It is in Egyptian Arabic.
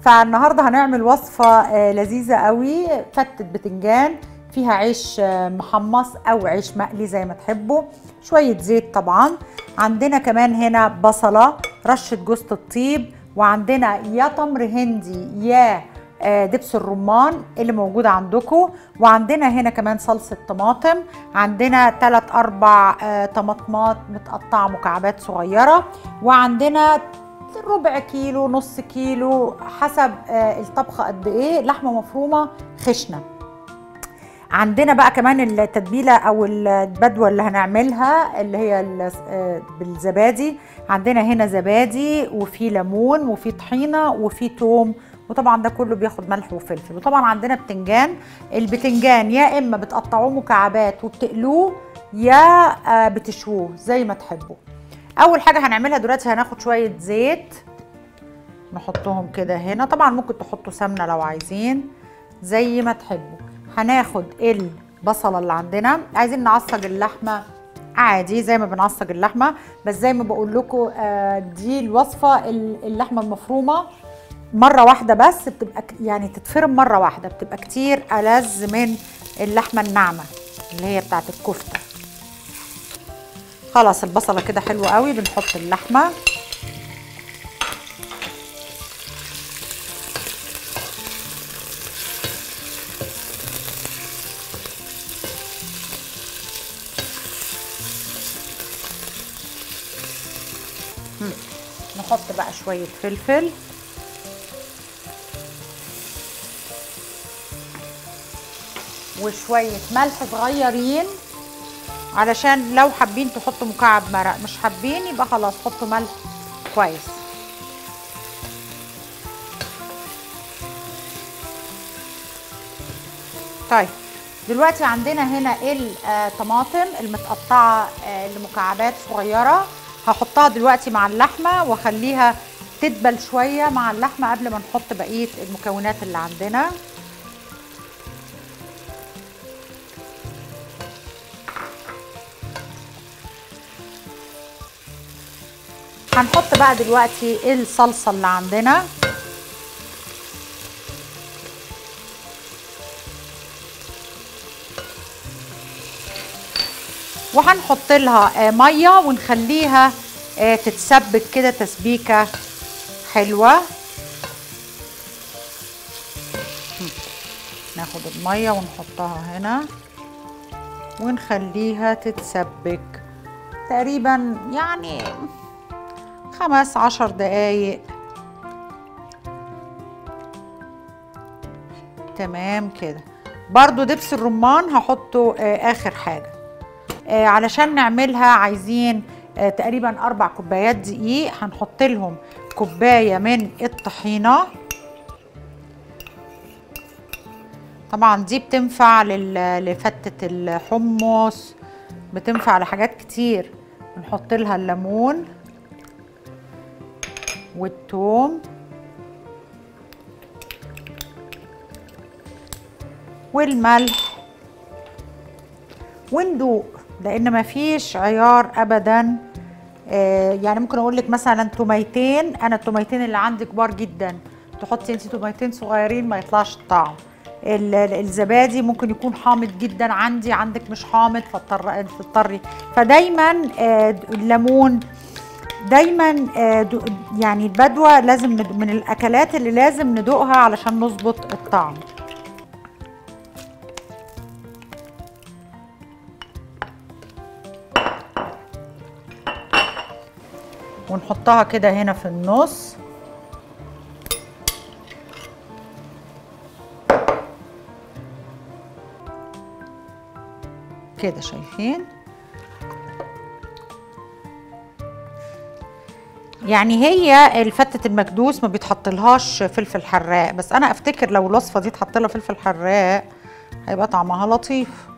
فالنهارده هنعمل وصفه آه، لذيذه قوي فتة بتنجان فيها عيش آه، محمص او عيش مقلي زي ما تحبوا شويه زيت طبعا عندنا كمان هنا بصله رشه جوز الطيب وعندنا يا تمر هندي يا آه، دبس الرمان اللي موجود عندكم وعندنا هنا كمان صلصه طماطم عندنا 3 4 آه، طماطمات متقطعه مكعبات صغيره وعندنا ربع كيلو نص كيلو حسب آه، الطبخه قد ايه لحمه مفرومه خشنه عندنا بقى كمان التتبيله او البدوه اللي هنعملها اللي هي ال- آه، بالزبادي عندنا هنا زبادي وفي ليمون وفي طحينه وفي توم وطبعا ده كله بياخد ملح وفلفل وطبعا عندنا بتنجان البتنجان يا اما بتقطعوه مكعبات وبتقلوه يا آه، بتشووه زي ما تحبوا اول حاجه هنعملها دلوقتي هناخد شويه زيت نحطهم كده هنا طبعا ممكن تحطوا سمنه لو عايزين زي ما تحبوا هناخد البصله اللي عندنا عايزين نعصج اللحمه عادي زي ما بنعصج اللحمه بس زي ما بقول لكم آه، دي الوصفه ال- اللحمه المفرومه مره واحده بس بتبقى ك- يعني تتفرم مره واحده بتبقى كتير ألذ من اللحمه الناعمه اللي هي بتاعت الكفته خلاص البصله كده حلوه قوي بنحط اللحمه مم. نحط بقى شويه فلفل وشويه ملح صغيرين علشان لو حابين تحطوا مكعب مرق مش حابين يبقى خلاص حطوا ملح كويس طيب دلوقتي عندنا هنا الطماطم المتقطعه آه، لمكعبات صغيره هحطها دلوقتي مع اللحمه واخليها تدبل شويه مع اللحمه قبل ما نحط بقيه المكونات اللي عندنا هنحط بقى دلوقتي الصلصه اللي عندنا وهنحط لها آه، ميه ونخليها آه، تتسبك كده تسبيكه حلوه هم. ناخد الميه ونحطها هنا ونخليها تتسبك تقريبا يعني خمس عشر دقايق تمام كده برضو دبس الرمان هحطه آه اخر حاجة آه علشان نعملها عايزين آه تقريبا اربع كوبايات دقيق هنحط لهم كوباية من الطحينة طبعا دي بتنفع لل- لفتة الحمص بتنفع لحاجات كتير نحط لها الليمون والثوم والملح وندوق لان مفيش عيار ابدا آه يعني ممكن اقول لك مثلا توميتين انا التوميتين اللي عندي كبار جدا تحطي انت توميتين صغيرين ما يطلعش الطعم ال- ال- الزبادي ممكن يكون حامض جدا عندي عندك مش حامض فاضطر تضطري فدايما آه الليمون دايما آه، دو- يعني البدوه لازم ند- من الاكلات اللي لازم ندوقها علشان نظبط الطعم ونحطها كده هنا في النص كده شايفين يعني هي الفتة المكدوس ما بيتحطلهاش فلفل حراق بس انا افتكر لو الوصفة دي اتحط لها فلفل حراق هيبقى طعمها لطيف